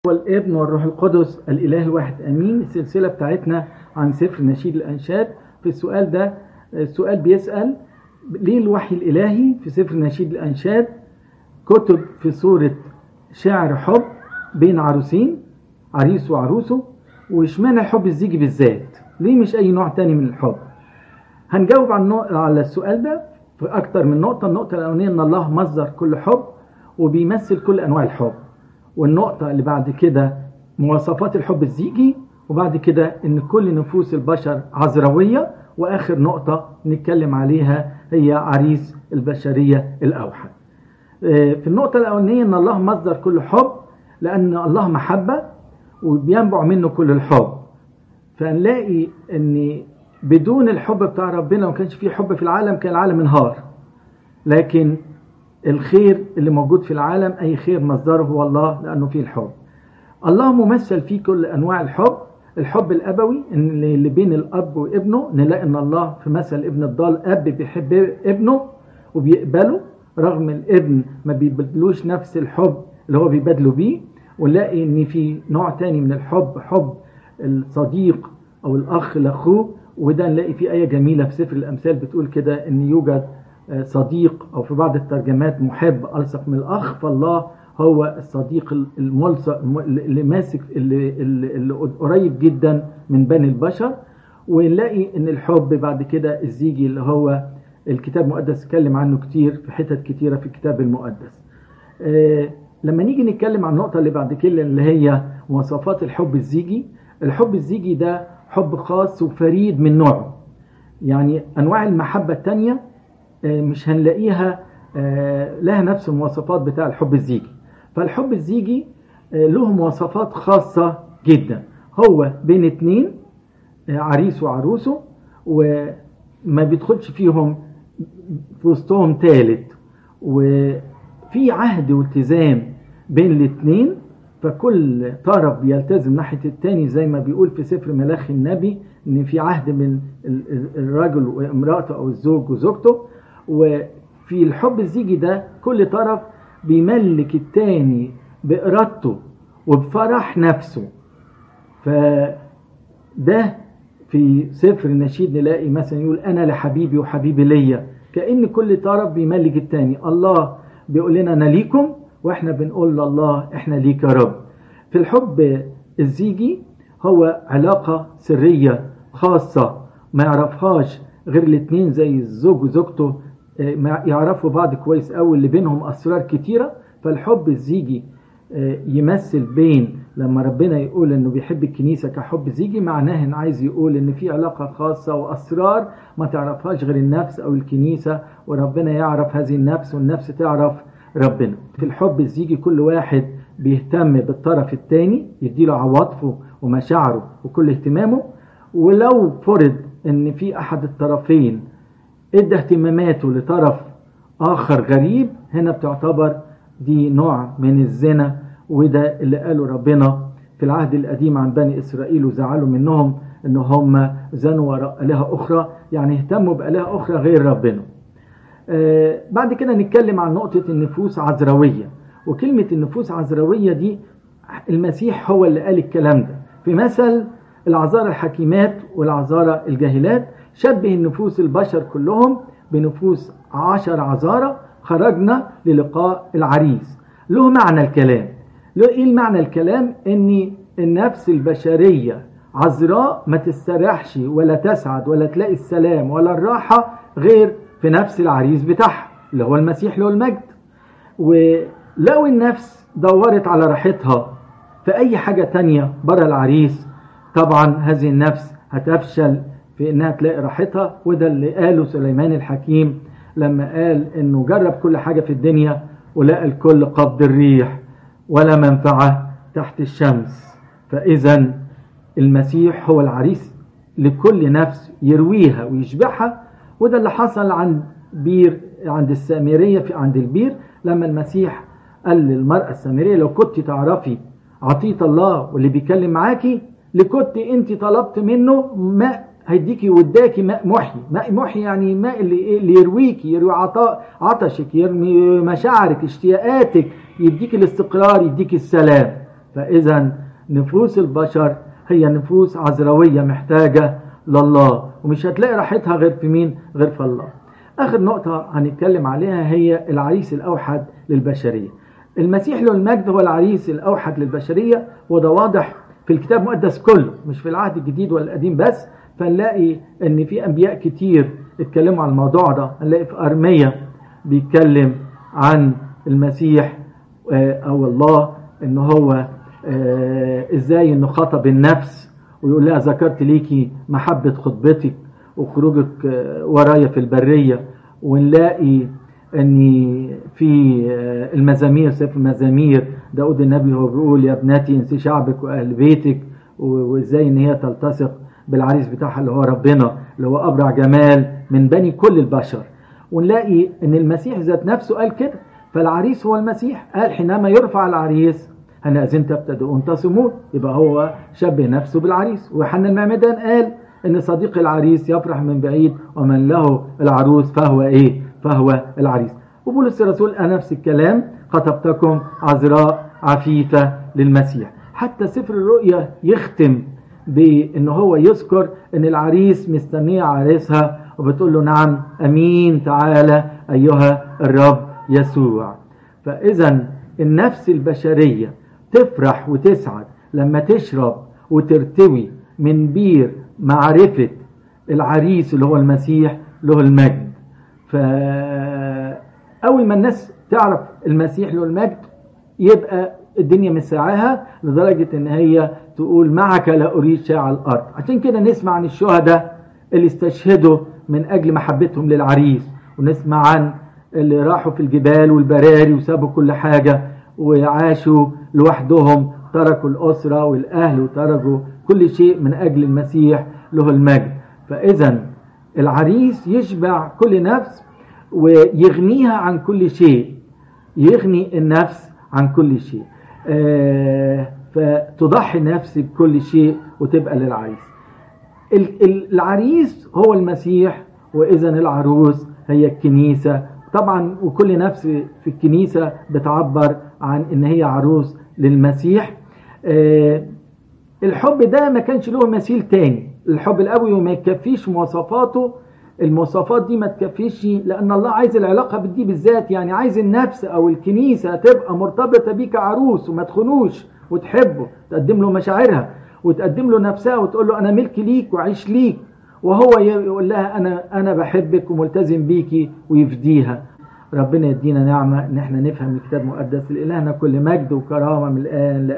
والابن والروح القدس الإله الواحد أمين السلسلة بتاعتنا عن سفر نشيد الأنشاد في السؤال ده السؤال بيسأل ليه الوحي الإلهي في سفر نشيد الأنشاد كتب في صورة شعر حب بين عروسين عريس وعروسه واشمعنى الحب الزيجي بالذات ليه مش أي نوع تاني من الحب هنجاوب عن على السؤال ده في أكتر من نقطة النقطة الأولانية إن الله مصدر كل حب وبيمثل كل أنواع الحب والنقطة اللي بعد كده مواصفات الحب الزيجي وبعد كده ان كل نفوس البشر عذروية واخر نقطة نتكلم عليها هي عريس البشرية الاوحد في النقطة الاولانية ان الله مصدر كل حب لان الله محبة وبينبع منه كل الحب فنلاقي ان بدون الحب بتاع ربنا ما كانش فيه حب في العالم كان العالم انهار لكن الخير اللي موجود في العالم أي خير مصدره هو الله لأنه فيه الحب الله ممثل فيه كل أنواع الحب الحب الأبوي اللي بين الأب وابنه نلاقي أن الله في مثل ابن الضال أب بيحب ابنه وبيقبله رغم الابن ما بيبدلوش نفس الحب اللي هو بيبادله بيه ونلاقي ان في نوع تاني من الحب حب الصديق او الاخ لاخوه وده نلاقي فيه ايه جميله في سفر الامثال بتقول كده ان يوجد صديق او في بعض الترجمات محب الصق من الاخ فالله هو الصديق الملصق اللي ماسك اللي, اللي قريب جدا من بني البشر ونلاقي ان الحب بعد كده الزيجي اللي هو الكتاب المقدس اتكلم عنه كتير في حتت كتيره في الكتاب المقدس آه لما نيجي نتكلم عن النقطه اللي بعد كده اللي هي مواصفات الحب الزيجي الحب الزيجي ده حب خاص وفريد من نوعه يعني انواع المحبه الثانيه مش هنلاقيها لها نفس المواصفات بتاع الحب الزيجي فالحب الزيجي له مواصفات خاصة جدا هو بين اتنين عريس وعروسه وما بيدخلش فيهم في وسطهم تالت وفي عهد والتزام بين الاتنين فكل طرف بيلتزم ناحية التاني زي ما بيقول في سفر ملاخي النبي ان في عهد من الرجل وامرأته او الزوج وزوجته وفي الحب الزيجي ده كل طرف بيملك التاني بإرادته وبفرح نفسه فده في سفر النشيد نلاقي مثلا يقول أنا لحبيبي وحبيبي ليا كأن كل طرف بيملك التاني الله بيقول لنا أنا ليكم وإحنا بنقول لله إحنا ليك يا رب في الحب الزيجي هو علاقة سرية خاصة ما يعرفهاش غير الاتنين زي الزوج وزوجته يعرفوا بعض كويس قوي اللي بينهم اسرار كتيره فالحب الزيجي يمثل بين لما ربنا يقول انه بيحب الكنيسه كحب زيجي معناه انه عايز يقول ان في علاقه خاصه واسرار ما تعرفهاش غير النفس او الكنيسه وربنا يعرف هذه النفس والنفس تعرف ربنا في الحب الزيجي كل واحد بيهتم بالطرف الثاني يديله عواطفه ومشاعره وكل اهتمامه ولو فرض ان في احد الطرفين ادى اهتماماته لطرف اخر غريب هنا بتعتبر دي نوع من الزنا وده اللي قاله ربنا في العهد القديم عن بني اسرائيل وزعلوا منهم ان هم زنوا وراء الهه اخرى يعني اهتموا بالهه اخرى غير ربنا آه بعد كده نتكلم عن نقطه النفوس عذرويه وكلمه النفوس عذرويه دي المسيح هو اللي قال الكلام ده في مثل العذارى الحكيمات والعذارى الجاهلات شبه النفوس البشر كلهم بنفوس عشر عذارى خرجنا للقاء العريس له معنى الكلام له ايه المعنى الكلام ان النفس البشرية عذراء ما تستريحش ولا تسعد ولا تلاقي السلام ولا الراحة غير في نفس العريس بتاعها اللي هو المسيح له المجد ولو النفس دورت على راحتها في اي حاجة تانية برا العريس طبعا هذه النفس هتفشل في انها تلاقي راحتها وده اللي قاله سليمان الحكيم لما قال انه جرب كل حاجة في الدنيا ولقى الكل قبض الريح ولا منفعة تحت الشمس فاذا المسيح هو العريس لكل نفس يرويها ويشبعها وده اللي حصل عند بير عند السامرية في عند البير لما المسيح قال للمرأة السامرية لو كنت تعرفي عطية الله واللي بيكلم معاكي لكنت انت طلبت منه ماء هيديكي وداكي ماء محي ماء محي يعني ماء اللي, اللي يرويكي يروي عطاء عطشك يرمي مشاعرك اشتياقاتك يديك الاستقرار يديك السلام فإذا نفوس البشر هي نفوس عذراوية محتاجة لله ومش هتلاقي راحتها غير في مين غير في الله آخر نقطة هنتكلم عليها هي العريس الأوحد للبشرية المسيح له المجد هو العريس الأوحد للبشرية وده واضح في الكتاب المقدس كله مش في العهد الجديد ولا القديم بس فنلاقي ان في انبياء كتير اتكلموا عن الموضوع ده هنلاقي في ارميا بيتكلم عن المسيح او الله ان هو ازاي انه خطب النفس ويقول لها ذكرت ليكي محبة خطبتك وخروجك ورايا في البرية ونلاقي ان في المزامير سفر المزامير داود النبي هو بيقول يا ابنتي انسي شعبك واهل بيتك وازاي ان هي تلتصق بالعريس بتاعها اللي هو ربنا اللي هو ابرع جمال من بني كل البشر ونلاقي ان المسيح ذات نفسه قال كده فالعريس هو المسيح قال حينما يرفع العريس هنا أذن تبتدئون تصمون يبقى هو شبه نفسه بالعريس ويوحنا المعمدان قال ان صديق العريس يفرح من بعيد ومن له العروس فهو ايه فهو العريس وبولس الرسول قال نفس الكلام خطبتكم عذراء عفيفة للمسيح حتى سفر الرؤيا يختم بان هو يذكر ان العريس مستنيه عريسها وبتقول له نعم امين تعالى ايها الرب يسوع فاذا النفس البشريه تفرح وتسعد لما تشرب وترتوي من بير معرفه العريس اللي هو المسيح له المجد فاول ما الناس تعرف المسيح له المجد يبقى الدنيا مساعاها لدرجة ان هي تقول معك لا اريد شاع الارض عشان كده نسمع عن الشهداء اللي استشهدوا من اجل محبتهم للعريس ونسمع عن اللي راحوا في الجبال والبراري وسابوا كل حاجة وعاشوا لوحدهم تركوا الأسرة والأهل وتركوا كل شيء من أجل المسيح له المجد فإذا العريس يشبع كل نفس ويغنيها عن كل شيء يغني النفس عن كل شيء آه فتضحي نفسي بكل شيء وتبقى للعريس العريس هو المسيح وإذا العروس هي الكنيسة طبعا وكل نفس في الكنيسة بتعبر عن ان هي عروس للمسيح آه الحب ده ما كانش له مثيل تاني الحب القوي وما يكفيش مواصفاته المواصفات دي ما تكفيش لان الله عايز العلاقه بدي بالذات يعني عايز النفس او الكنيسه تبقى مرتبطه بيه كعروس وما تخونوش وتحبه تقدم له مشاعرها وتقدم له نفسها وتقول له انا ملك ليك وعيش ليك وهو يقول لها انا انا بحبك وملتزم بيكي ويفديها ربنا يدينا نعمه ان احنا نفهم الكتاب المقدس لالهنا كل مجد وكرامه من الان